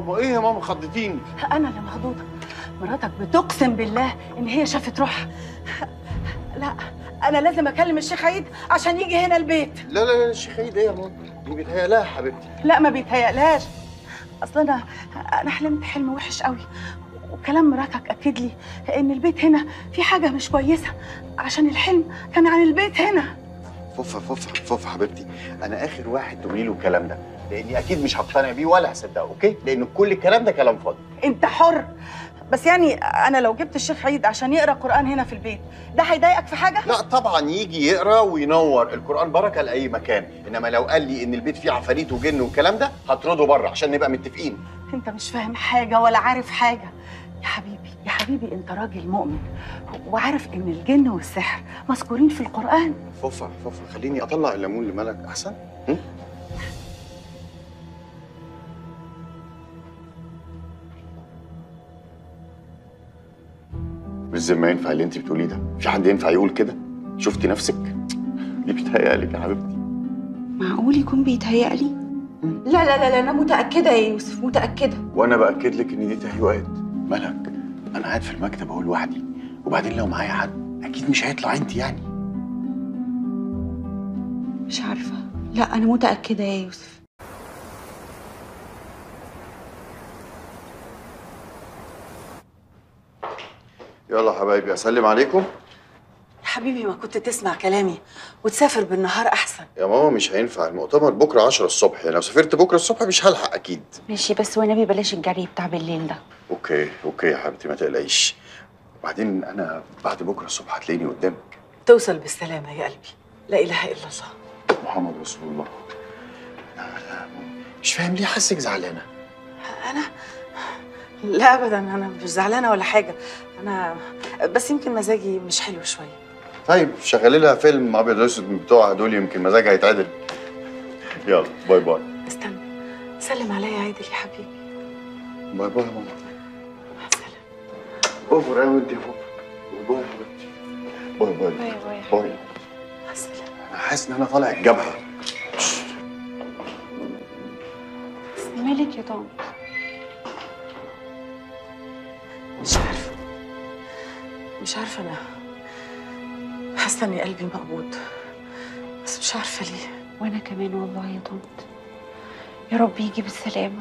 ماما ايه يا ماما خضتيني انا اللي مخضوضه مراتك بتقسم بالله ان هي شافت روحها لا انا لازم اكلم الشيخ عيد عشان يجي هنا البيت لا لا لا الشيخ عيد ايه يا ماما دي بيتهيألها يا حبيبتي لا ما بيتهيألهاش اصل انا انا حلمت حلم وحش قوي وكلام مراتك اكد لي ان البيت هنا في حاجه مش كويسه عشان الحلم كان عن البيت هنا فوفا فوفا فوفا حبيبتي انا اخر واحد تقولي له الكلام ده لاني اكيد مش هقتنع بيه ولا هصدقه اوكي لان كل الكلام ده كلام فاضي انت حر بس يعني انا لو جبت الشيخ عيد عشان يقرا قران هنا في البيت ده هيضايقك في حاجه لا طبعا يجي يقرا وينور القران بركه لاي مكان انما لو قال لي ان البيت فيه عفاريت وجن والكلام ده هطرده بره عشان نبقى متفقين انت مش فاهم حاجه ولا عارف حاجه يا حبيبي يا حبيبي انت راجل مؤمن وعارف ان الجن والسحر مذكورين في القران فوفا فوفا خليني اطلع الليمون لملك احسن هم؟ مش زي ما ينفع اللي انت بتقوليه ده في حد ينفع يقول كده شفتي نفسك دي بتهيألك يا حبيبتي معقول يكون بيتهيألي لا لا لا لا انا متاكده يا يوسف متاكده وانا باكد لك ان دي تهيؤات ملك انا قاعد في المكتب اهو لوحدي وبعدين لو معايا حد اكيد مش هيطلع انت يعني مش عارفه لا انا متاكده يا يوسف يلا حبايبي اسلم عليكم يا حبيبي ما كنت تسمع كلامي وتسافر بالنهار احسن يا ماما مش هينفع المؤتمر بكره 10 الصبح يعني لو سافرت بكره الصبح مش هلحق اكيد ماشي بس والنبي بلاش الجري بتاع بالليل ده اوكي اوكي يا حبيبتي ما تقلقيش وبعدين انا بعد بكره الصبح هتلاقيني قدامك توصل بالسلامه يا قلبي لا اله الا الله محمد رسول الله لا لا مش فاهم ليه حاسك زعلانه انا لا ابدا انا مش زعلانه ولا حاجه انا بس يمكن مزاجي مش حلو شويه طيب شغلي لها فيلم ابيض واسود من بتوعها دول يمكن مزاجها يتعدل يلا باي باي استنى سلم عليا يا عادل يا حبيبي باي باي يا ماما مع السلامه اوفر قوي انت يا بابا باي باي يا حبيبتي باي باي باي باي. باي مع السلامه انا حاسس ان انا طالع الجبهه مالك يا طنط مش عارفه مش عارفه انا حاسه ان قلبي مقبوض بس مش عارفه ليه وانا كمان والله يا طنط يا رب يجي بالسلامه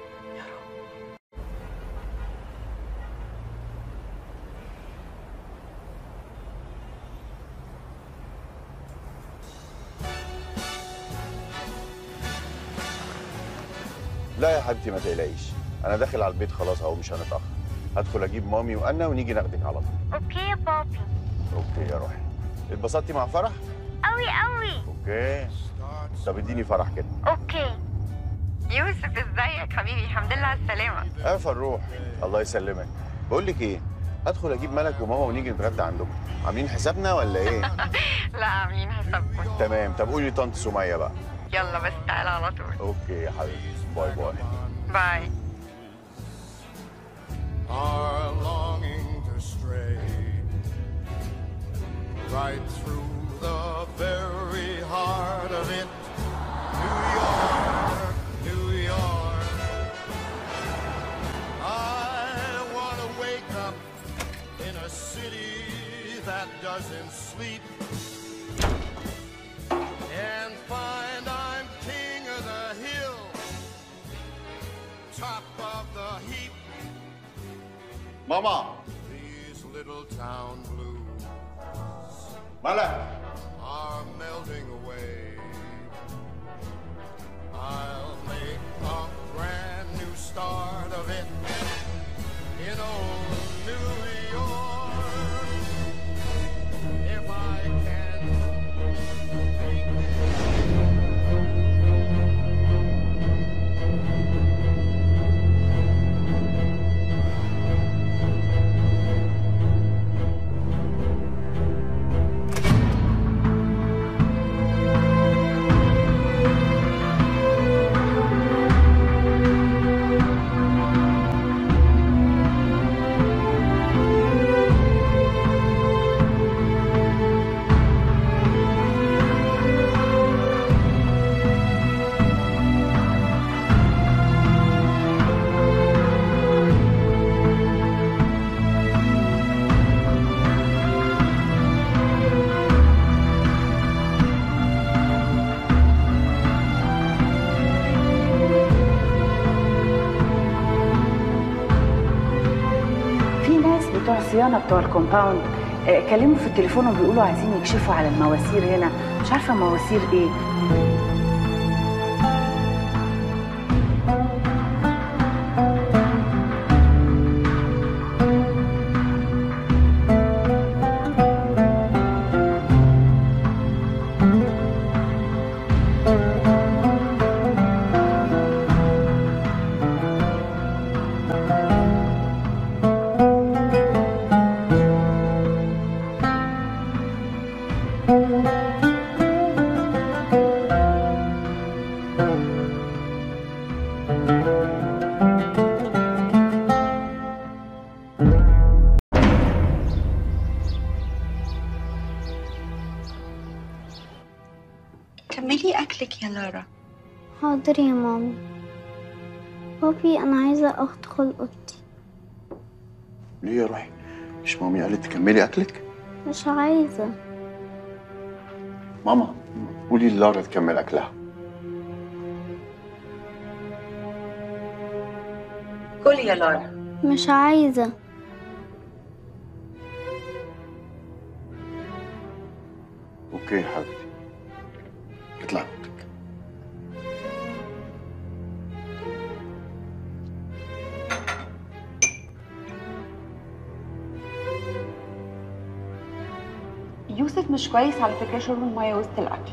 لا يا حبيبتي ما تقلقيش انا داخل على البيت خلاص اهو مش هنتاخر هدخل اجيب مامي وانا ونيجي ناخدك على طول اوكي يا بابي اوكي يا روحي اتبسطتي مع فرح قوي قوي اوكي طب اديني فرح كده اوكي يوسف ازيك حبيبي الحمد لله على السلامه اه فروح الله يسلمك بقول لك ايه هدخل اجيب ملك وماما ونيجي نتغدى عندكم عاملين حسابنا ولا ايه لا عاملين حسابكم تمام طب قولي طنط سميه بقى يلا بس تعالى على طول اوكي يا حبيبي باي باي باي are longing to stray right through the very heart of it. New York, New York. I want to wake up in a city that doesn't sleep and find I'm king of the hill, top of the heap. ماما These little town blues ملك are melting away. I'll make a brand new start of it in old New York. If I can make بتوع الصيانه بتوع الكومباوند آه، كلموا في التليفون وبيقولوا عايزين يكشفوا على المواسير هنا مش عارفه مواسير ايه كملي اكلك يا لارا حاضر يا ماما بابي أنا عايزة أدخل أوضتي ليه يا روحي مش مامي قالت تكملي اكلك مش عايزة ماما قولي لارا تكمل اكلها كلي يا لارا مش عايزة اوكي يا حبيبتي اطلع اوضتك يوسف مش كويس على فكره شرب الميه وسط الاكل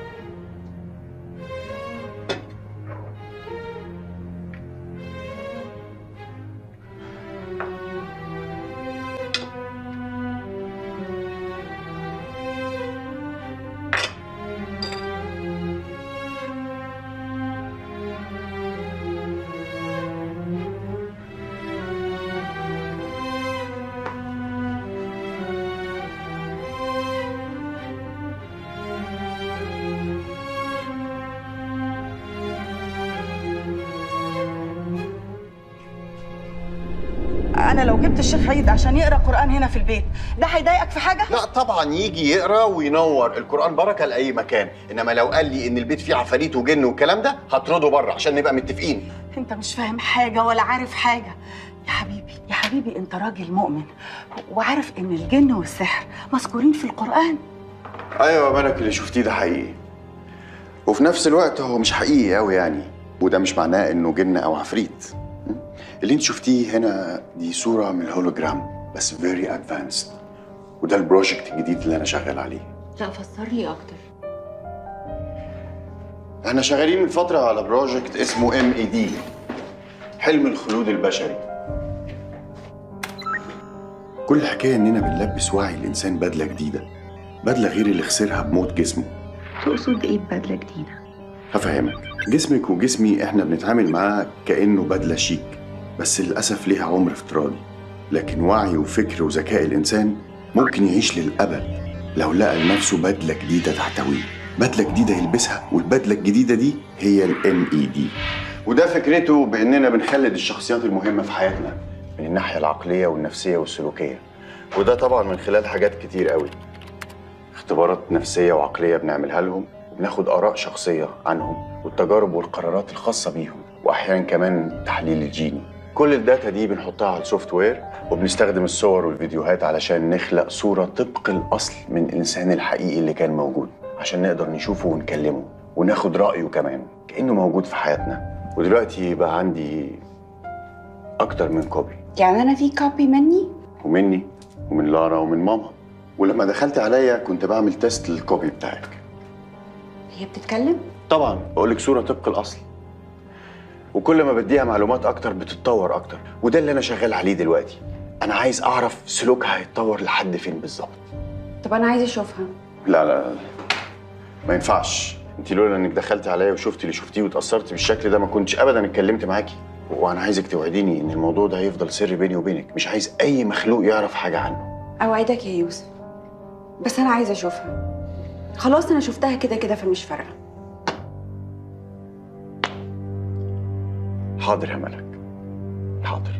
انا لو جبت الشيخ عيد عشان يقرا قران هنا في البيت ده هيضايقك في حاجه لا طبعا يجي يقرا وينور القران بركه لاي مكان انما لو قال لي ان البيت فيه عفاريت وجن والكلام ده هطرده بره عشان نبقى متفقين انت مش فاهم حاجه ولا عارف حاجه يا حبيبي يا حبيبي انت راجل مؤمن وعارف ان الجن والسحر مذكورين في القران ايوه يا ملك اللي شفتيه ده حقيقي وفي نفس الوقت هو مش حقيقي قوي يعني وده مش معناه انه جن او عفريت م? اللي انت شفتيه هنا دي صوره من الهولوجرام بس فيري ادفانسد وده البروجكت الجديد اللي انا شغال عليه لا فسر لي اكتر احنا شغالين من فتره على بروجكت اسمه ام اي دي حلم الخلود البشري كل الحكايه اننا بنلبس وعي الانسان بدله جديده بدله غير اللي خسرها بموت جسمه تقصد ايه ببدله جديده هفهمك جسمك وجسمي احنا بنتعامل معاه كانه بدله شيك بس للاسف ليها عمر افتراضي لكن وعي وفكر وذكاء الانسان ممكن يعيش للابد لو لقى لنفسه بدله جديده تحتويه بدله جديده يلبسها والبدله الجديده دي هي الام اي دي وده فكرته باننا بنخلد الشخصيات المهمه في حياتنا من الناحيه العقليه والنفسيه والسلوكيه وده طبعا من خلال حاجات كتير قوي اختبارات نفسية وعقلية بنعملها لهم وبناخد آراء شخصية عنهم والتجارب والقرارات الخاصة بيهم وأحيانا كمان تحليل الجيني كل الداتا دي بنحطها على السوفت وير وبنستخدم الصور والفيديوهات علشان نخلق صورة طبق الأصل من الإنسان الحقيقي اللي كان موجود عشان نقدر نشوفه ونكلمه وناخد رأيه كمان كأنه موجود في حياتنا ودلوقتي بقى عندي أكتر من كوبي يعني انا في كوبي مني ومني ومن لارا ومن ماما ولما دخلت عليا كنت بعمل تيست للكوبي بتاعك هي بتتكلم طبعا بقول لك صوره طبق الاصل وكل ما بديها معلومات اكتر بتتطور اكتر وده اللي انا شغال عليه دلوقتي انا عايز اعرف سلوكها هيتطور لحد فين بالظبط طب انا عايزه اشوفها لا لا لا ما ينفعش انت لولا انك دخلتي عليا وشفتي اللي شفتيه واتاثرتي بالشكل ده ما كنتش ابدا اتكلمت معاكي وانا عايزك توعديني ان الموضوع ده هيفضل سر بيني وبينك مش عايز اي مخلوق يعرف حاجه عنه اوعدك يا يوسف بس انا عايزه اشوفها خلاص انا شفتها كده كده فمش فارقه حاضر يا ملك حاضر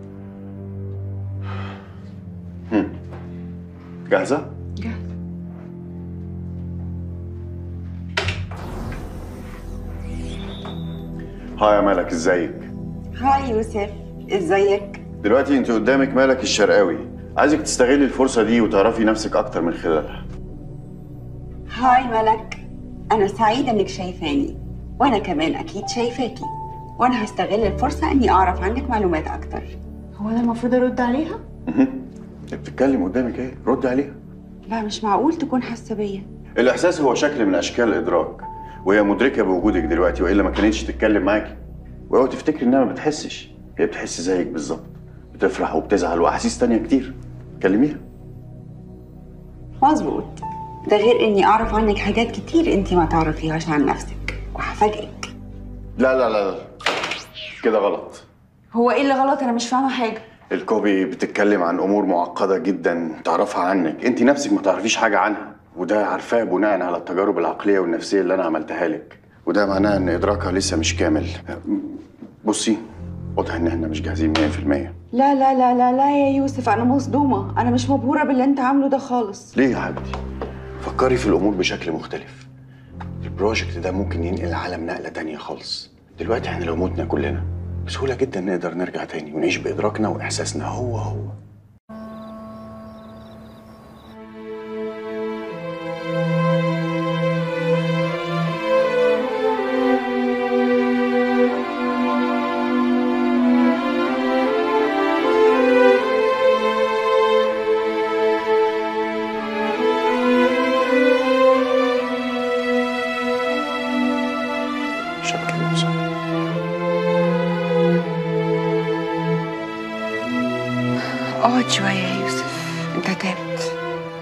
هم. جاهزة؟ جاهز هاي يا ملك ازيك هاي يوسف ازيك دلوقتي انت قدامك ملك الشرقاوي عايزك تستغلي الفرصه دي وتعرفي نفسك اكتر من خلالها هاي ملك انا سعيده انك شايفاني وانا كمان اكيد شايفاكي وانا هستغل الفرصه اني اعرف عنك معلومات اكتر هو انا المفروض ارد عليها انت بتتكلم قدامك ايه رد عليها لا مش معقول تكون حاسه بيا الاحساس هو شكل من اشكال الادراك وهي مدركه بوجودك دلوقتي والا ما كانتش تتكلم معاكي واوعي تفتكري انها ما بتحسش هي بتحس زيك بالظبط بتفرح وبتزعل واحاسيس تانية كتير كلميها مظبوط ده غير اني اعرف عنك حاجات كتير انت ما تعرفيهاش عن نفسك وهفاجئك لا لا لا لا كده غلط هو ايه اللي غلط انا مش فاهمه حاجه الكوبي بتتكلم عن امور معقده جدا تعرفها عنك انت نفسك ما تعرفيش حاجه عنها وده عارفاه بناء على التجارب العقليه والنفسيه اللي انا عملتها لك وده معناه ان ادراكها لسه مش كامل بصي واضح ان احنا مش جاهزين 100% لا لا لا لا لا يا يوسف انا مصدومه انا مش مبهوره باللي انت عامله ده خالص ليه يا حبيبتي فكري في الامور بشكل مختلف البروجكت ده ممكن ينقل العالم نقله تانية خالص دلوقتي احنا لو متنا كلنا بسهوله جدا نقدر نرجع تاني ونعيش بادراكنا واحساسنا هو هو شكل الإنسان. اقعد شويه يا يوسف انت تعبت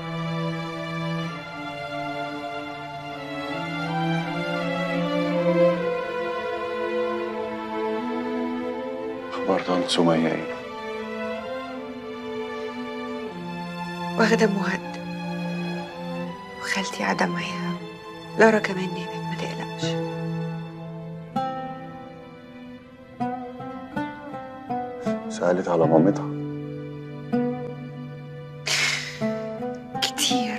اخبار طنط سميه ايه واخده مهد وخالتي قاعده معاها لارا كمان نامت ما تقلقش سالت على مامتها كتير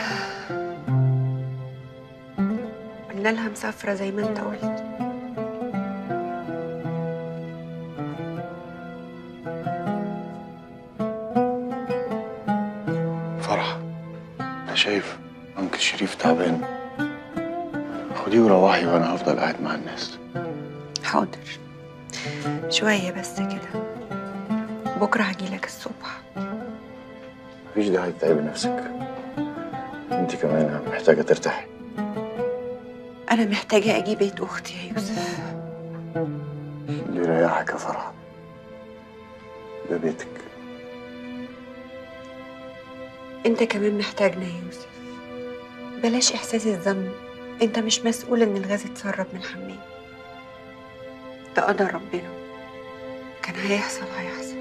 قلنا لها مسافره زي ما انت قلت فرح انا شايف انكل شريف تعبان خديه وروحي وانا هفضل قاعد مع الناس حاضر شويه بس كده بكره هجيلك الصبح مفيش داعي تتعبي نفسك انت كمان محتاجه ترتاحي انا محتاجه اجي بيت اختي يا يوسف اللي يريحك يا فرح ده بيتك انت كمان محتاجنا يا يوسف بلاش احساس الذنب انت مش مسؤول ان الغاز اتسرب من الحمام ده قدر ربنا كان هيحصل هيحصل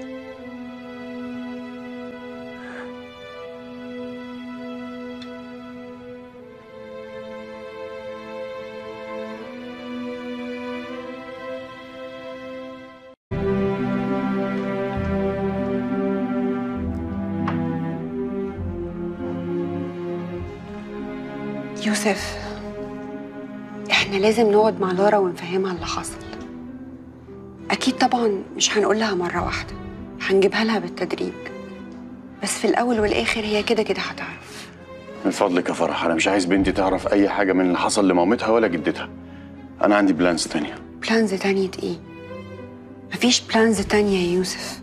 يوسف احنا لازم نقعد مع لارا ونفهمها اللي حصل اكيد طبعا مش هنقول لها مره واحده هنجيبها لها بالتدريج بس في الاول والاخر هي كده كده هتعرف من فضلك يا فرح انا مش عايز بنتي تعرف اي حاجه من اللي حصل لمامتها ولا جدتها انا عندي بلانز تانية بلانز تانية ايه مفيش بلانز تانية يا يوسف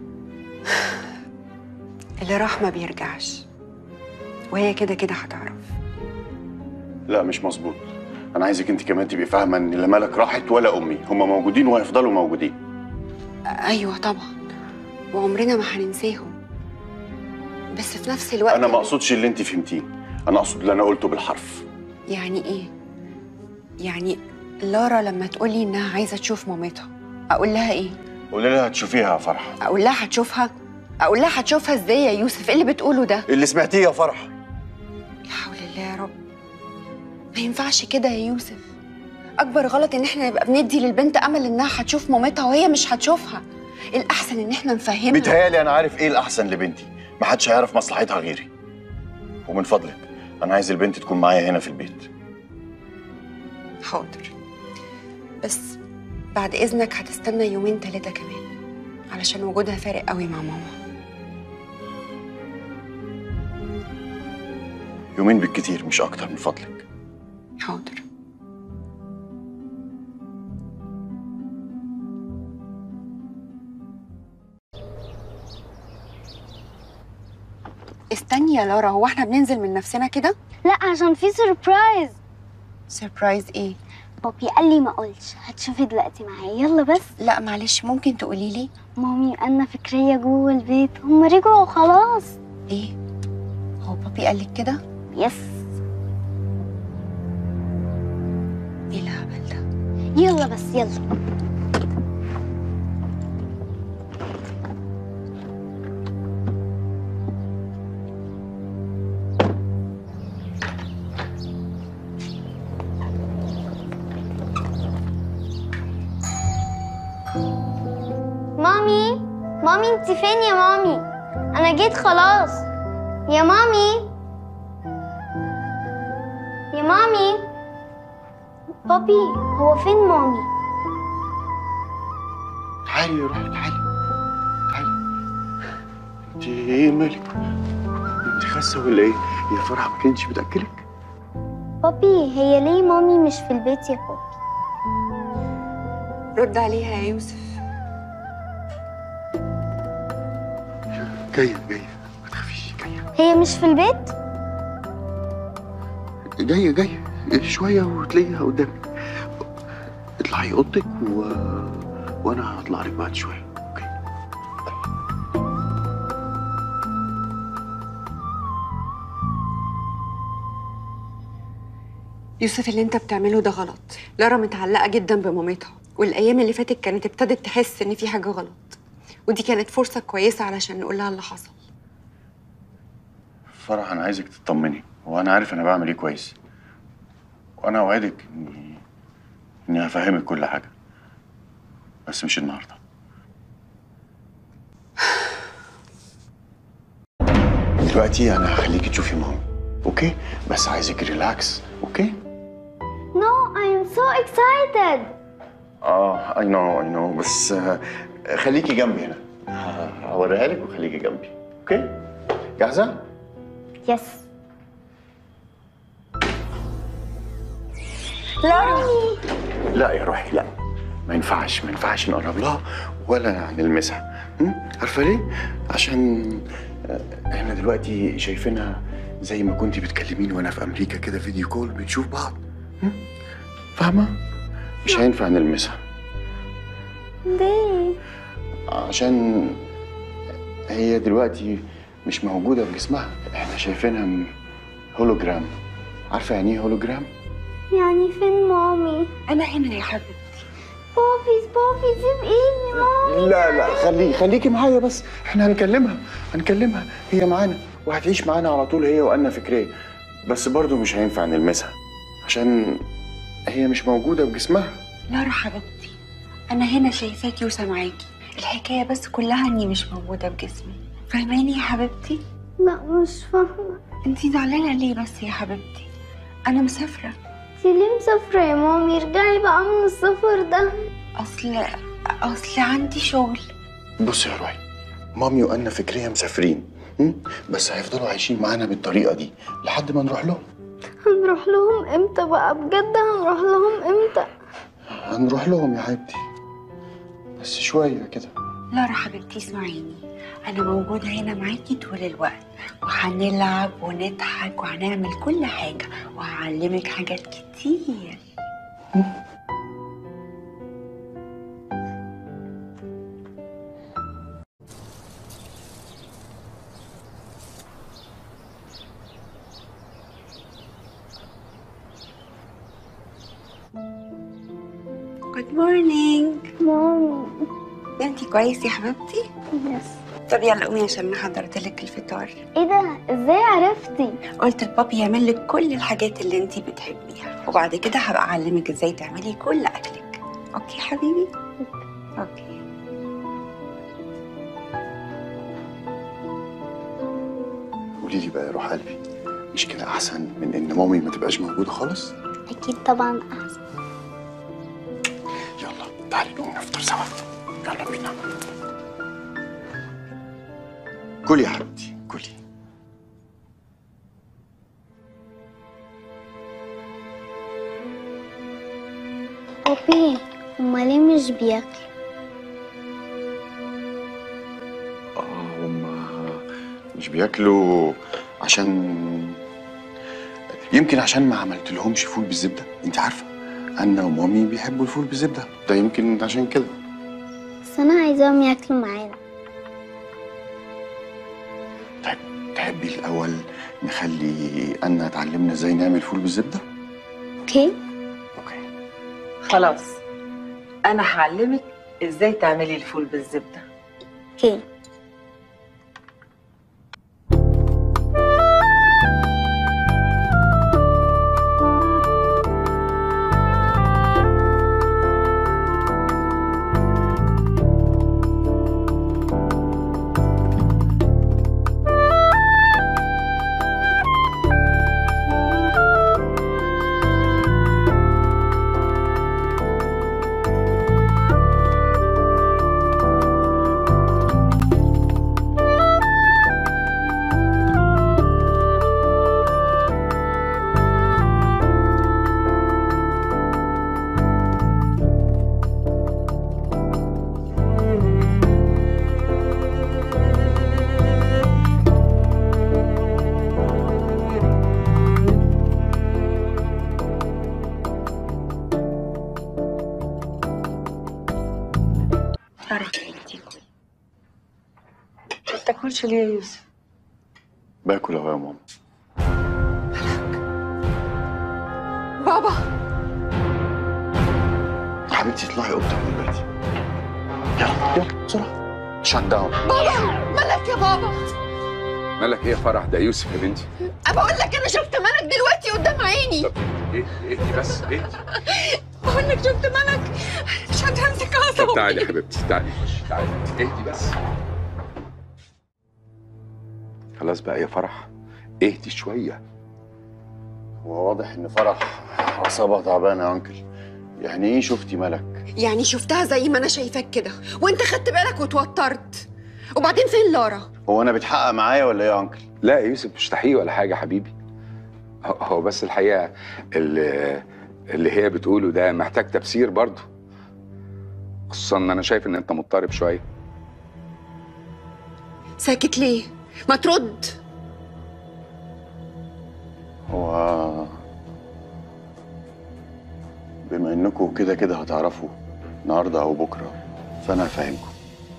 اللي راح ما بيرجعش وهي كده كده هتعرف لا مش مظبوط انا عايزك انت كمان تبقي فاهمه ان لا ملك راحت ولا امي هما موجودين وهيفضلوا موجودين ايوه طبعا وعمرنا ما هننساهم بس في نفس الوقت انا ما اقصدش اللي انت فهمتيه انا اقصد اللي انا قلته بالحرف يعني ايه يعني لارا لما تقولي انها عايزه تشوف مامتها اقول لها ايه قولي لها تشوفيها يا فرح اقول لها هتشوفها اقول لها هتشوفها ازاي يا يوسف ايه اللي بتقوله ده اللي سمعتيه يا فرح لا حول الله يا رب ما ينفعش كده يا يوسف اكبر غلط ان احنا نبقى بندي للبنت امل انها هتشوف مامتها وهي مش هتشوفها الاحسن ان احنا نفهمها بيتهيألي انا عارف ايه الاحسن لبنتي ما حدش هيعرف مصلحتها غيري ومن فضلك انا عايز البنت تكون معايا هنا في البيت حاضر بس بعد إذنك هتستنى يومين تلاتة كمان علشان وجودها فارق قوي مع ماما يومين بالكتير مش اكتر من فضلك حاضر استني يا لارا هو احنا بننزل من نفسنا كده؟ لا عشان في سربرايز سربرايز ايه؟ بابي قال لي ما اقولش هتشوفي دلوقتي معايا يلا بس لا معلش ممكن تقولي لي مامي وانا فكريه جوه البيت هم رجعوا خلاص ايه؟ هو بابي قال لك كده؟ يس ايه الهبل ده؟ يلا بس يلا مامي مامي انت فين يا مامي انا جيت خلاص يا مامي يا مامي بابي هو فين مامي تعالي يا روحي تعالي تعالي انت ايه مالك انت خاسه ولا ايه يا فرح ما كانتش بتاكلك بابي هي ليه مامي مش في البيت يا بابي رد عليها يا يوسف جايه جايه ما تخافيش جايه هي مش في البيت جايه جايه شويه وتلاقيها قدامك اطلعي اوضتك و... وانا هطلع لك بعد شويه اوكي يوسف اللي انت بتعمله ده غلط لارا متعلقة جدا بمامتها والأيام اللي فاتت كانت ابتدت تحس إن في حاجة غلط ودي كانت فرصة كويسة علشان نقول لها اللي حصل فرح انا عايزك تطمني وانا عارف انا بعمل ايه كويس وانا اوعدك اني اني هفهمك كل حاجه بس مش النهارده دلوقتي انا هخليكي تشوفي ماما اوكي بس عايزك ريلاكس اوكي No I am so excited اه اي نو اي نو بس آه، خليكي جنبي هنا ه- هوريها لك وخليكي جنبي اوكي جاهزه يس لا يا روحي لا ما ينفعش ما ينفعش نقرب لها ولا نلمسها م? عارفه ليه عشان آه، احنا دلوقتي شايفينها زي ما كنتي بتكلميني وانا في امريكا كده فيديو كول بنشوف بعض م? فاهمه مش هينفع نلمسها ليه عشان هي دلوقتي مش موجوده في جسمها احنا شايفينها م- هولوجرام عارفه يعني ايه هولوجرام يعني فين مامي أنا هنا يا حبيبتي بابي بابي سيب ايدي مامي لا لا خلي خليكي معايا بس احنا هنكلمها هنكلمها هي معانا وهتعيش معانا على طول هي وأنا فكرية بس برضو مش هينفع نلمسها عشان هي مش موجودة بجسمها لارا حبيبتي أنا هنا شايفاكي وسامعاكي الحكاية بس كلها إني مش موجودة بجسمي فاهماني يا حبيبتي؟ لا مش فاهمة انتي زعلانة ليه بس يا حبيبتي؟ أنا مسافرة انت ليه مسافرة يا مامي ارجعي بقى من السفر ده أصل أصل عندي شغل بص يا روحي مامي وأنا فكرية مسافرين م? بس هيفضلوا عايشين معانا بالطريقة دي لحد ما نروح لهم هنروح لهم امتى بقى بجد هنروح لهم امتى هنروح لهم يا حبيبتي بس شوية كده لارا حبيبتي اسمعيني أنا موجودة هنا معاكي طول الوقت وهنلعب ونضحك وهنعمل كل حاجة وهعلمك حاجات كتير Good morning مامي انتي كويس يا حبيبتي؟ يس طب يلا قومي عشان انا حضرت لك الفطار ايه ده ازاي عرفتي قلت لبابي يعمل لك كل الحاجات اللي انتي بتحبيها وبعد كده هبقى اعلمك ازاي تعملي كل اكلك اوكي حبيبي اوكي قولي لي بقى يا روح قلبي مش كده أحسن من إن مامي ما تبقاش موجودة خالص اكيد طبعا احسن يلا تعالي نقوم نفطر سوا يلا بينا كلي يا حبيبتي كلي بابي هما ليه مش بياكلوا اه هما مش بياكلوا عشان يمكن عشان ما عملت لهمش فول بالزبده انت عارفه انا ومامي بيحبوا الفول بالزبده ده يمكن عشان كده بس انا عايزاهم ياكلوا معانا طيب تحبي الاول نخلي انا تعلمنا ازاي نعمل فول بالزبده اوكي اوكي خلاص انا هعلمك ازاي تعملي الفول بالزبده اوكي ما تاكلش ليه يا يوسف باكل اهو يا ماما بابا حبيبتي اطلعي اوضتك دلوقتي يلا يلا بسرعه شات داون مالك يا بابا مالك ايه يا فرح ده يوسف يا بنتي بقول لك انا شفت ملك دلوقتي قدام عيني طب ايه اهدي بس اهدي بقول لك شفت ملك مش قادره امسك طب اعصابي تعالي يا حبيبتي تعالي خش تعالي اهدي بس خلاص بقى يا فرح اهدي شويه هو واضح ان فرح اعصابها تعبانه يا انكل يعني ايه شفتي ملك يعني شفتها زي ما انا شايفاك كده وانت خدت بالك وتوترت وبعدين فين لارا هو انا بتحقق معايا ولا ايه يا انكل لا يا يوسف مش تحقيق ولا حاجه حبيبي هو- هو بس الحقيقه اللي, اللي هي بتقوله ده محتاج تفسير برضه خصوصا ان انا شايف ان انت مضطرب شويه ساكت ليه ما ترد هو بما انكم كده كده هتعرفوا النهارده او بكره فانا هفهمكم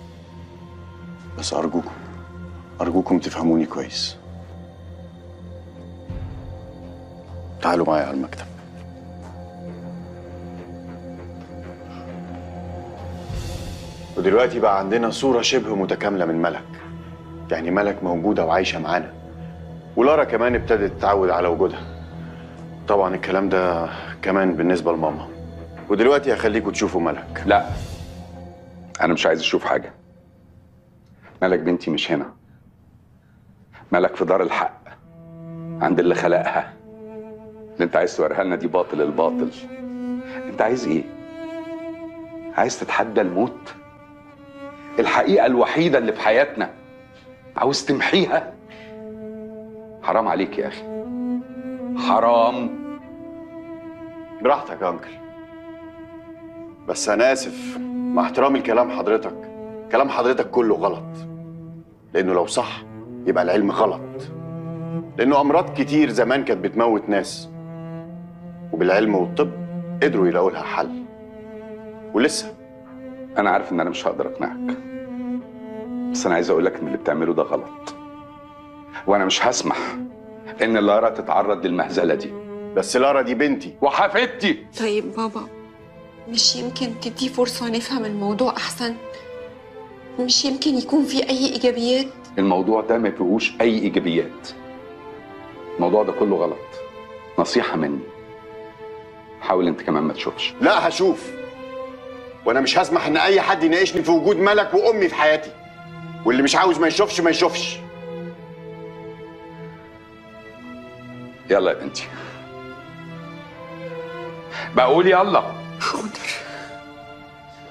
بس ارجوكم ارجوكم تفهموني كويس تعالوا معايا على المكتب ودلوقتي بقى عندنا صورة شبه متكاملة من ملك يعني ملك موجودة وعايشة معانا ولارا كمان ابتدت تتعود على وجودها طبعا الكلام ده كمان بالنسبة لماما ودلوقتي هخليكم تشوفوا ملك لا انا مش عايز اشوف حاجه ملك بنتي مش هنا ملك في دار الحق عند اللي خلقها اللي انت عايز توريها لنا دي باطل الباطل انت عايز ايه عايز تتحدى الموت الحقيقه الوحيده اللي في حياتنا عاوز تمحيها حرام عليك يا اخي حرام براحتك يا انكل بس انا اسف مع احترامي لكلام حضرتك كلام حضرتك كله غلط لانه لو صح يبقى العلم غلط لانه امراض كتير زمان كانت بتموت ناس وبالعلم والطب قدروا يلاقوا لها حل ولسه انا عارف ان انا مش هقدر اقنعك بس انا عايز اقول لك ان اللي بتعمله ده غلط وانا مش هسمح ان لارا تتعرض للمهزله دي بس لارا دي بنتي وحفيدتي طيب بابا مش يمكن تدي فرصة نفهم الموضوع أحسن مش يمكن يكون في أي إيجابيات الموضوع ده ما فيهوش اي ايجابيات الموضوع ده كله غلط نصيحه مني حاول انت كمان ما تشوفش لا هشوف وانا مش هسمح ان اي حد يناقشني في وجود ملك وامي في حياتي واللي مش عاوز ما يشوفش ما يشوفش يلا يا بنتي بقول يلا حاضر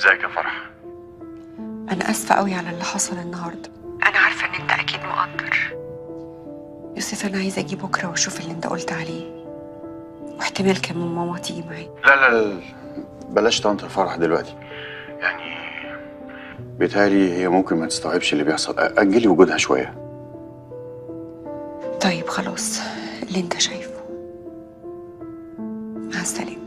ازيك يا فرح انا اسفه قوي على اللي حصل النهارده انا عارفه ان انت اكيد مقدر يوسف انا عايزه اجي بكره واشوف اللي انت قلت عليه واحتمال كمان ماما تيجي معايا لا لا لا بلاش طنط فرح دلوقتي يعني بيتهيألي هي ممكن ما تستوعبش اللي بيحصل أجلي وجودها شوية طيب خلاص اللي انت شايفه مع السلامه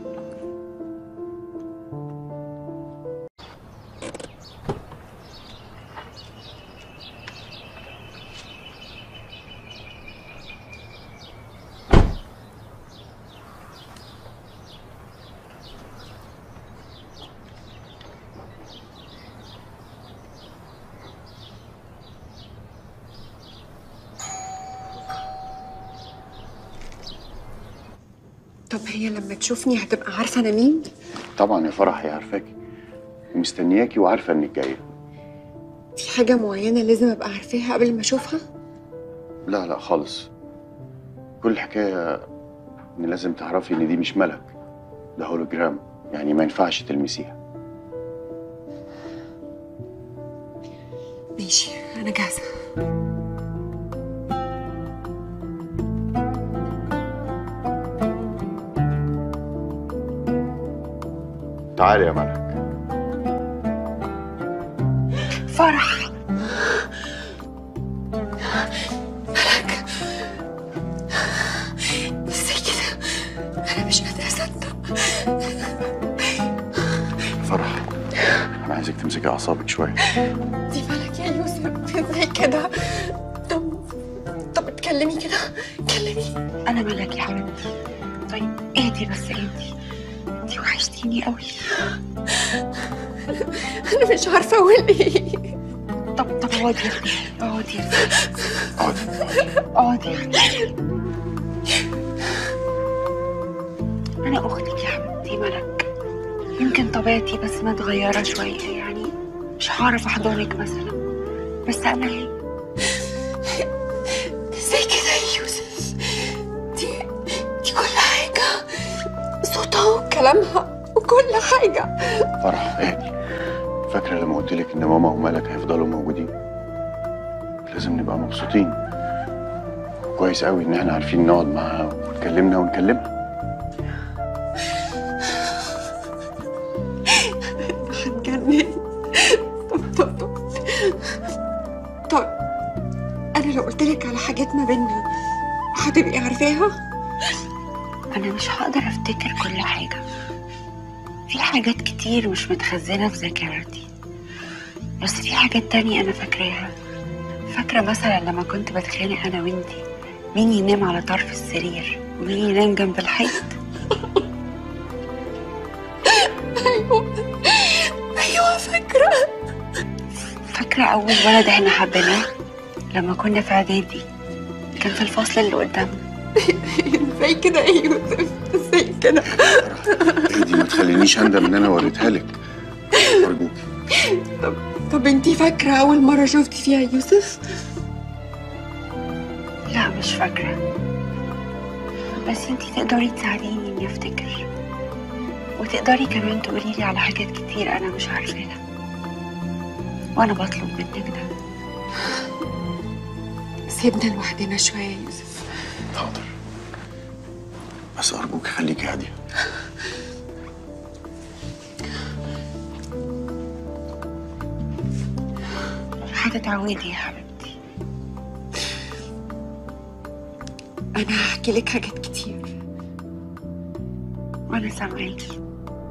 طب هي لما تشوفني هتبقى عارفه انا مين طبعا يا فرح هي عارفاكي ومستنياكي وعارفة إنك جاية في حاجه معينه لازم ابقى عارفاها قبل ما اشوفها لا لا خالص كل الحكاية إن لازم تعرفي إن دي مش ملك ده هولوجرام يعني ما ينفعش تلمسيها ماشي انا جاهزه تعالي يا ملك فرح ملك ازاي كده انا مش قادره اصدق فرح أنا عايزك تمسكي أعصابك شوية دي ملك يا يوسف ازاي كده طب طب اتكلمي كده اتكلمي انا ملك يا حبيبتي طيب اهدي بس اهدي انتي وحشتيني قوي انا مش عارفه اقول ايه طب طب اقعدي يا ابني اقعدي يا ابني اقعدي اقعدي انا اختك يا حبيبتي ملك يمكن طبيعتي بس متغيره شويه يعني مش هعرف احضنك مثلا بس انا هي ازاي كده يا يوسف دي دي كل حاجه صوتها وكلامها وكل حاجه فرح اهدي فاكرة لما قلت لك إن ماما وملك هيفضلوا موجودين لازم نبقى مبسوطين كويس قوي إن إحنا عارفين نقعد معاها ونكلمنا ونكلمها هتجنن طب طب طب طب انا لو قلت لك على حاجات ما بيننا هتبقي عارفاها انا مش هقدر افتكر كل حاجه في حاجات كتير مش متخزنه في ذاكرتي بس في حاجات تانية انا فاكراها فاكره مثلا لما كنت بتخانق انا وانتي مين ينام على طرف السرير ومين ينام جنب الحيط ايوه ايوه فاكره فاكره اول ولد احنا حبيناه لما كنا في اعدادي كان في الفصل اللي قدامنا ازاي كده يا يوسف ازاي كده فرح اهدي ما تخلينيش أندم إن أنا وريتها لك أرجوك طب انتي فاكره اول مره شفتي فيها يوسف لا مش فاكره بس انتي تقدري تساعديني اني افتكر وتقدري كمان تقولي لي على حاجات كتير انا مش عارفاها وانا بطلب منك ده سيبنا لوحدنا شويه يا يوسف حاضر بس أرجوك خليكي هادية هتتعودي يا حبيبتي انا هحكي لك حاجات كتير وانا سامعاكي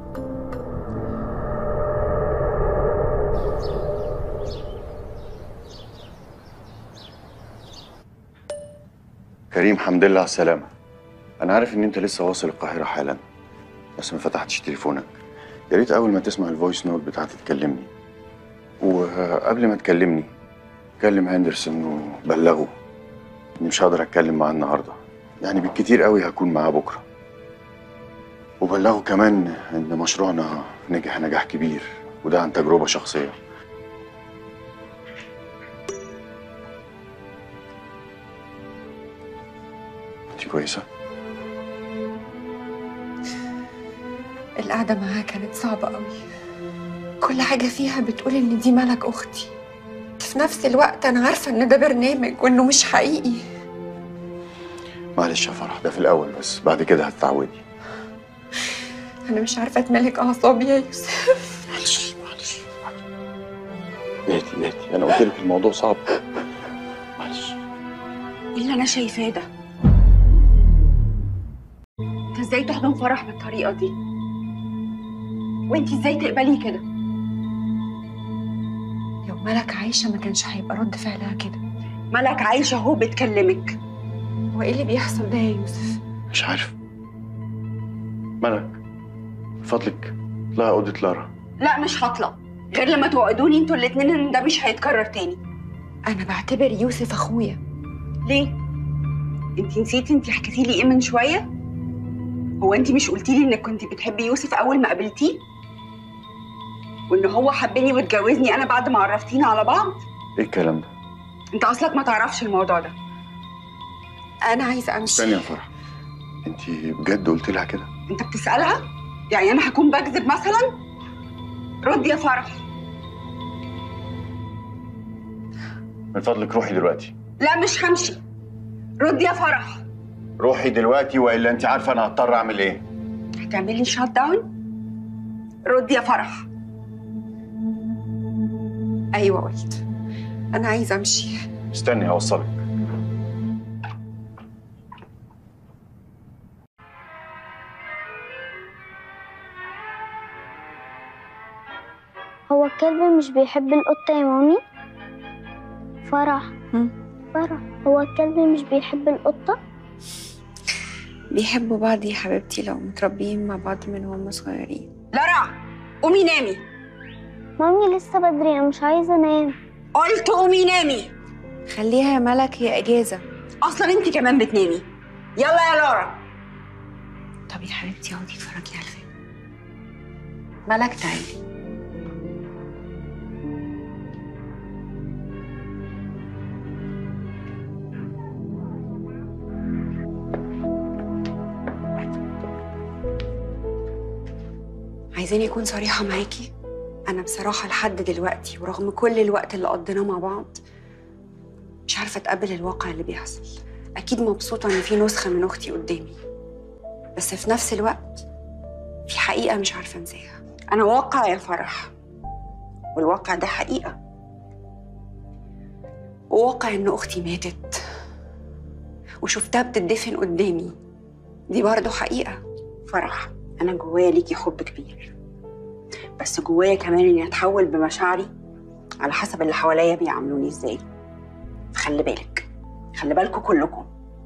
كريم حمد لله على السلامة أنا عارف إن أنت لسه واصل القاهرة حالا بس ما فتحتش تليفونك يا ريت أول ما تسمع الفويس نوت بتاعتي تكلمني وقبل ما تكلمني كلم هندرسون وبلغه إني مش هقدر أتكلم معاه النهاردة يعني بالكتير قوي هكون معاه بكرة وبلغه كمان إن مشروعنا نجح نجاح كبير وده عن تجربة شخصية أنت كويسة؟ القعده معاها كانت صعبه قوي كل حاجة فيها بتقول إن دي ملك أختي في نفس الوقت أنا عارفة إن ده برنامج وإنه مش حقيقي معلش يا فرح ده في الاول بس بعد كده هتتعودي أنا مش عارفة أتملك أعصابي يا يوسف معلش معلش اهدي اهدي انا قلت لك الموضوع صعب معلش إيه اللي أنا شايفاه ده؟ أنت إزاي تحضن فرح بالطريقة دي؟ وأنت إزاي تقبلي كده؟ لو ملك عايشة ما كانش هيبقى رد فعلها كده ملك عايشة أهو بتكلمك هو إيه اللي بيحصل ده يا يوسف؟ مش عارف ملك من فضلك اطلعي اوضه لارا لا مش هطلع غير لما توعدوني انتوا الاتنين ان ده مش هيتكرر تاني انا بعتبر يوسف اخويا ليه انت نسيتي انت حكيتي لي ايه من شويه هو انت مش قلتي لي انك كنت بتحبي يوسف اول ما قابلتيه وان هو حبني واتجوزني انا بعد ما عرفتينا على بعض ايه الكلام ده انت اصلك ما تعرفش الموضوع ده انا عايزه امشي استني يا فرح انت بجد قلت لها كده انت بتسالها يعني انا هكون بكذب مثلا رد يا فرح من فضلك روحي دلوقتي لا مش همشي رد يا فرح روحي دلوقتي والا انت عارفه انا هضطر اعمل ايه هتعملي شات داون رد يا فرح ايوه قلت انا عايزه امشي استني هوصلك هو الكلب مش بيحب القطة يا مامي فرح هم؟ فرح هو الكلب مش بيحب القطة بيحبوا بعض يا حبيبتي لو متربيين مع بعض من هم صغيرين لارا قومي نامي مامي لسه بدري انا مش عايزة انام قلت قومي نامي خليها يا ملك هي اجازه اصلا انت كمان بتنامي يلا يا لارا طب يا حبيبتي اقعدي اتفرجي على الفيلم ملك تعالي عايزاني اكون صريحه معاكي انا بصراحه لحد دلوقتي ورغم كل الوقت اللي قضيناه مع بعض مش عارفه اتقبل الواقع اللي بيحصل اكيد مبسوطه ان في نسخه من اختي قدامي بس في نفس الوقت في حقيقه مش عارفه انساها انا واقع يا فرح والواقع ده حقيقه وواقع ان اختي ماتت وشفتها بتدفن قدامي دي برضه حقيقه فرح انا جوايا ليكي حب كبير بس جوايا كمان اني اتحول بمشاعري على حسب اللي حواليا بيعاملوني ازاي خلي بالك خلي بالكم كلكم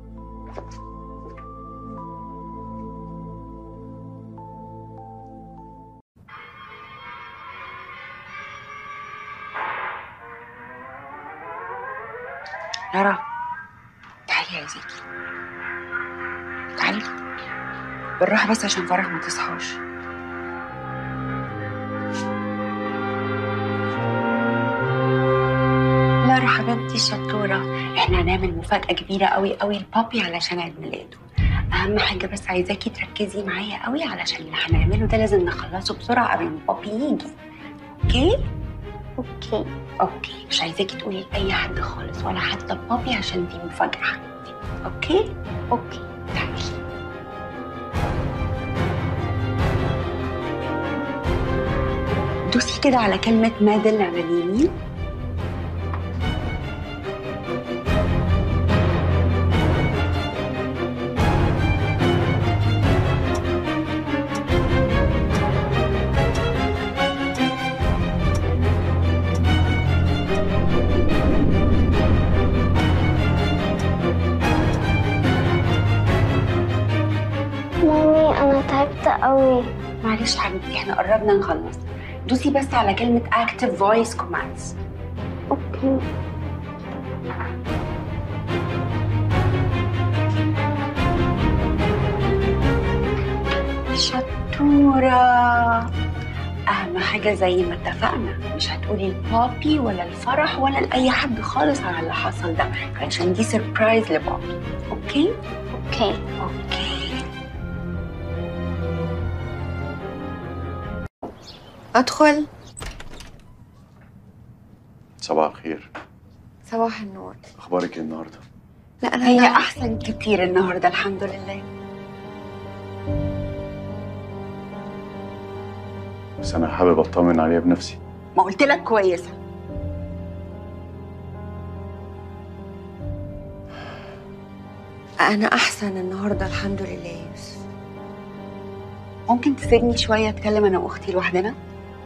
لارا تعالي يا زيكي تعالي بالراحة بس عشان فرح ما تصحاش لارا حبيبتي الشطورة احنا هنعمل مفاجأة كبيرة قوي قوي لبابي علشان عيد ميلاده أهم حاجة بس عايزاكي تركزي معايا قوي علشان اللي هنعمله ده لازم نخلصه بسرعة قبل ما بابي يجي أوكي؟ اوكي أوكي مش عايزاكي تقولي لأي حد خالص ولا حتى بابي عشان دي مفاجأة حبيبتي أوكي؟ اوكي تعالي دوسي كده على كلمة مادل على اليمين مامي انا تعبت قوي معلش حبيبتي احنا قربنا نخلص دوسي بس على كلمة active voice commands اوكي شطورة أهم حاجة زي ما اتفقنا مش هتقولي لبابي ولا الفرح ولا لأي حد خالص على اللي حصل ده عشان دي سربرايز لبابي أوكي؟ اوكي أوكي أدخل صباح الخير صباح النور اخبارك ايه النهارده لا انا هي احسن كتير النهارده الحمد لله بس انا حابب اطمن عليها بنفسي ما قلت لك كويسه انا احسن النهارده الحمد لله يا يوسف ممكن تسيبني شويه اتكلم انا واختي لوحدنا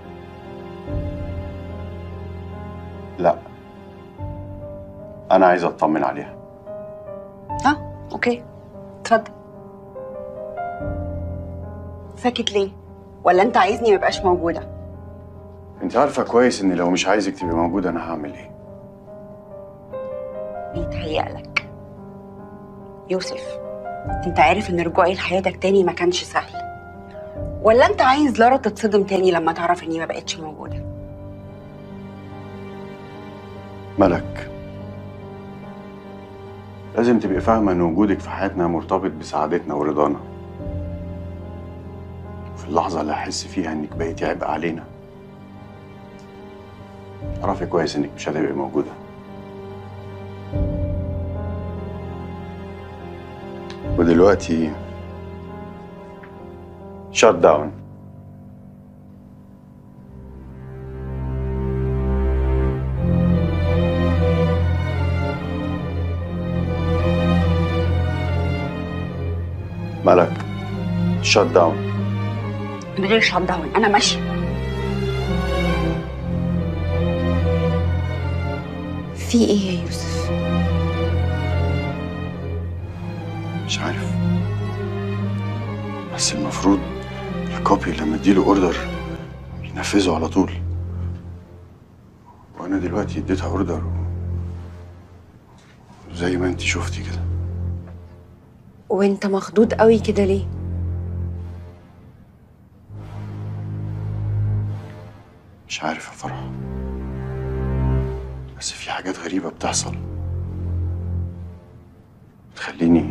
لا انا عايز اطمن عليها اه اوكي اتفضل ساكت ليه ولا انت عايزني مبقاش موجوده انت عارفه كويس ان لو مش عايزك تبقي موجوده انا هعمل ايه بيتهيألك يوسف انت عارف ان رجوعي لحياتك تاني ما كانش سهل ولا انت عايز لارا تتصدم تاني لما تعرف اني ما بقتش موجوده ملك لازم تبقي فاهمه ان وجودك في حياتنا مرتبط بسعادتنا ورضانا في اللحظه اللي هحس فيها انك بقيتي عبء علينا اعرفي كويس انك مش هتبقي موجوده ودلوقتي شات داون ملك شات داون من غير شات داون انا ماشيه في ايه يا يوسف مش عارف بس المفروض الكوبي لما اديله اوردر ينفذه على طول وانا دلوقتي اديتها اوردر زي ما انت شفتي كده وانت مخضوض قوي كده ليه مش عارف يا فرح بس في حاجات غريبة بتحصل بتخليني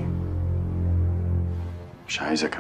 مش عايز أكمل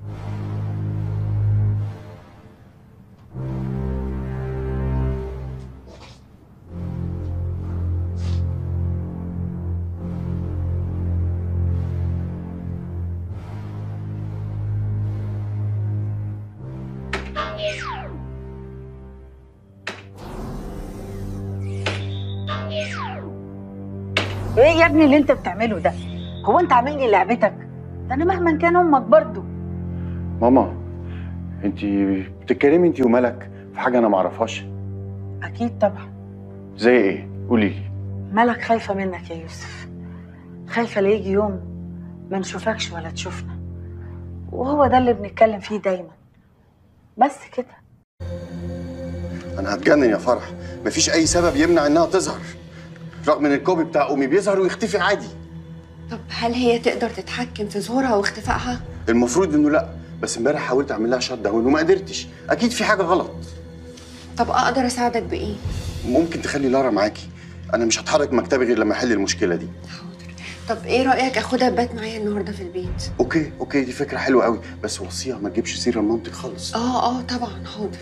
ايه يا ابني اللي انت بتعمله ده هو انت عامل لي لعبتك ده انا مهما كان امك برضه ماما انت بتتكلمي انت وملك في حاجة أنا معرفهاش اكيد طبعا زي إيه؟ قولي لي مالك خايفه منك يا يوسف خايفه لا يجي يوم ما نشوفكش ولا تشوفنا وهو ده اللي بنتكلم فيه دايما بس كده أنا هتجنن يا فرح مفيش أي سبب يمنع إنها تظهر رغم إن الكوبي بتاع أمي بيظهر ويختفي عادي طب هل هي تقدر تتحكم في ظهورها واختفائها المفروض إنه لأ بس امبارح حاولت أعمل لها شات داون وما قدرتش أكيد في حاجة غلط طب اقدر اساعدك بايه ممكن تخلي لارا معاكي انا مش هتحرك مكتبي غير لما احل المشكله دي طب ايه رايك اخدها تبات معايا النهارده في البيت اوكي اوكي دي فكره حلوه قوي بس وصيها ما تجيبش سيره لمامتك خالص اه اه طبعا حاضر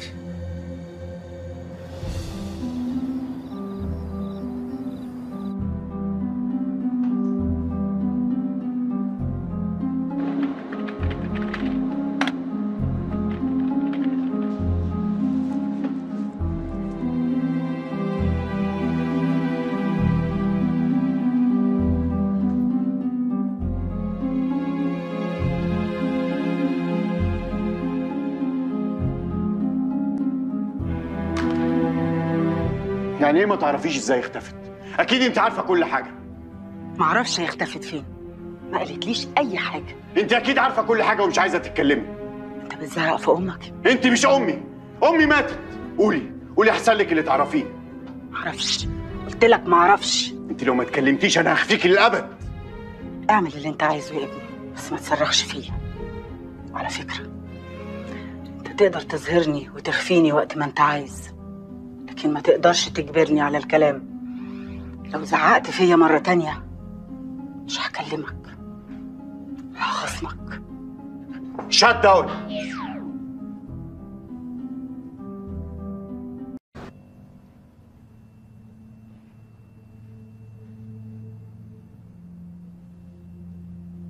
يعني ايه ما تعرفيش ازاي اختفت اكيد انت عارفه كل حاجه معرفش هي اختفت فين ما قالتليش اي حاجه انت اكيد عارفه كل حاجه ومش عايزه تتكلمي انت بتزعق في امك انت مش امي امي ماتت قولي قولي احسن لك اللي تعرفيه معرفش قلت لك معرفش انت لو ما اتكلمتيش انا هخفيكي للابد اعمل اللي انت عايزه يا ابني بس ما تصرخش فيا وعلى فكره انت تقدر تظهرني وتخفيني وقت ما انت عايز لكن ما تقدرش تجبرني على الكلام لو زعقت فيا مرة تانية مش هكلمك هخصمك شات داون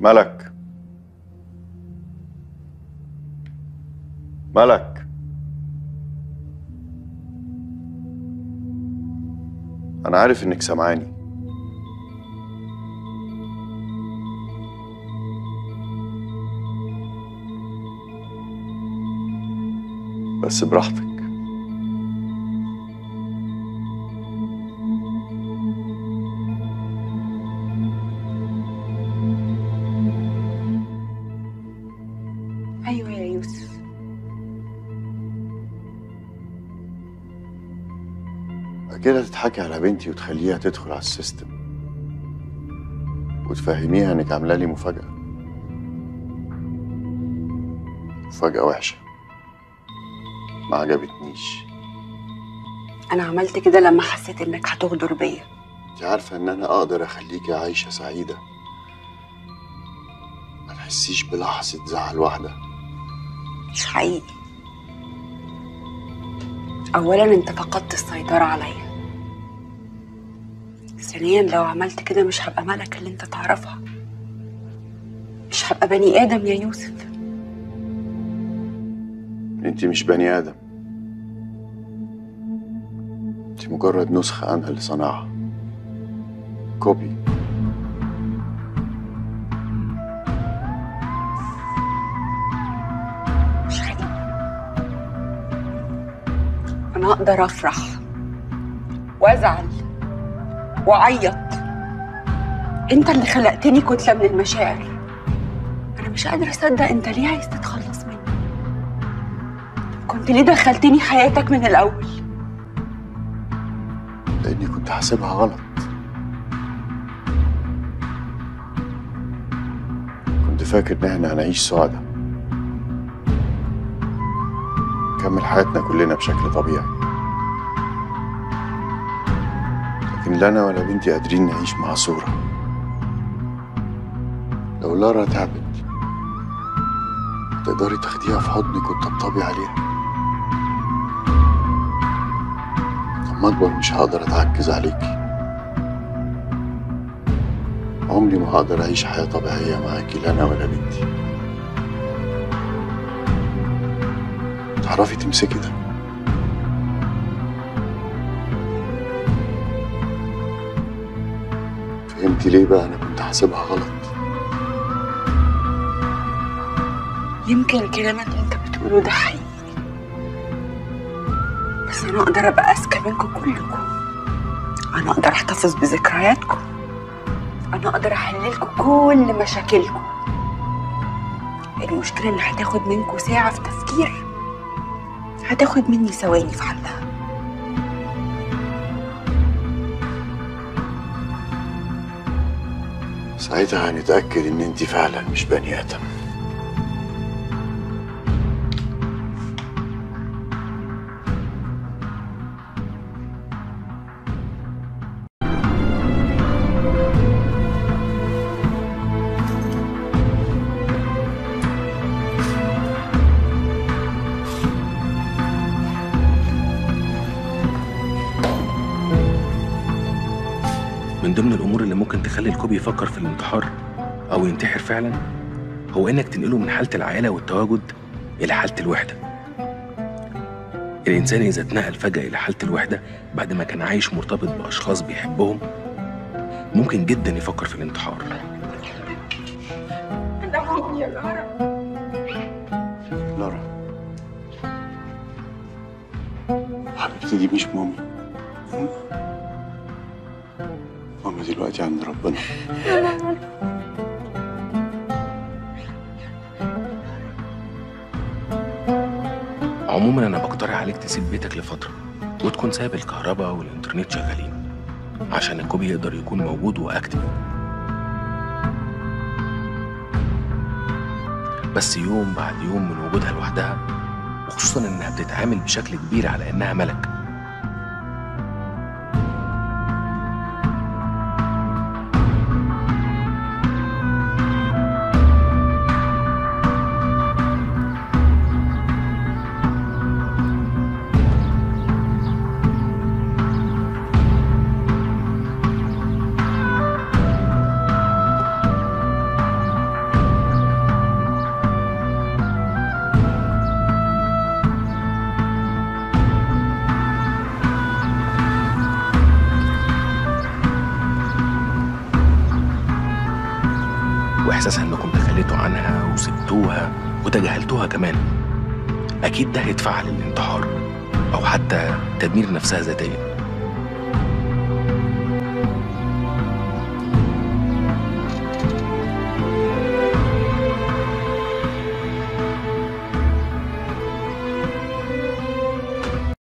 ملك ملك أنا عارف إنك سامعاني بس براحتك ايوه يا يوسف كده تضحكي على بنتي وتخليها تدخل على السيستم وتفهميها انك عامله لي مفاجأة مفاجأة وحشة ما عجبتنيش انا عملت كده لما حسيت انك هتغدر بيا انت عارفة ان انا اقدر اخليكي عايشة سعيدة ما تحسيش بلحظة زعل واحدة مش حقيقي اولا انت فقدت السيطره عليا ثانيا لو عملت كده مش هبقى ملك اللي انت تعرفها مش هبقى بني ادم يا يوسف انت مش بني ادم انت مجرد نسخة انا اللي صنعها كوبي مش حقيقي انا اقدر افرح وازعل واعيط انت اللي خلقتني كتله من المشاعر انا مش قادره اصدق انت ليه عايز تتخلص مني كنت ليه دخلتني حياتك من الاول لاني كنت حاسبها غلط كنت فاكر ان احنا هنعيش سعداء نكمل حياتنا كلنا بشكل طبيعي لكن لا انا ولا بنتي قادرين نعيش مع صورة لو لارا تعبت تقدري تاخديها في حضنك وتطبطبي عليها لما اكبر مش هقدر اتعكز عليكي عمري ما هقدر اعيش حياة طبيعية معاكي لا انا ولا بنتي تعرفي تمسكي ده فهمتي ليه بقى انا كنت حاسبها غلط يمكن الكلام اللي انت بتقوله ده حقيقي بس انا اقدر ابقى اذكى منكم كلكم انا اقدر احتفظ بذكرياتكم انا اقدر احل لكم كل مشاكلكم المشكله اللي هتاخد منكم ساعه في تفكير هتاخد مني ثواني في حلها ساعتها هنتأكد ان انت فعلا مش بني ادم من ضمن الامور اللي ممكن تخلي الكوبي يفكر في الانتحار او ينتحر فعلا هو انك تنقله من حاله العائله والتواجد الى حاله الوحده الانسان اذا اتنقل فجاه الى حاله الوحده بعد ما كان عايش مرتبط باشخاص بيحبهم ممكن جدا يفكر في الانتحار لارا حبيبتي دي مش مامي مامي دلوقتي عند ربنا عموما انا بقترح عليك تسيب بيتك لفتره وتكون سايب الكهرباء والانترنت شغالين عشان الكوبي يقدر يكون موجود واكتف بس يوم بعد يوم من وجودها لوحدها وخصوصا انها بتتعامل بشكل كبير على انها ملك كرهتوها وتجاهلتوها كمان أكيد ده هيدفعها للانتحار أو حتى تدمير نفسها ذاتيا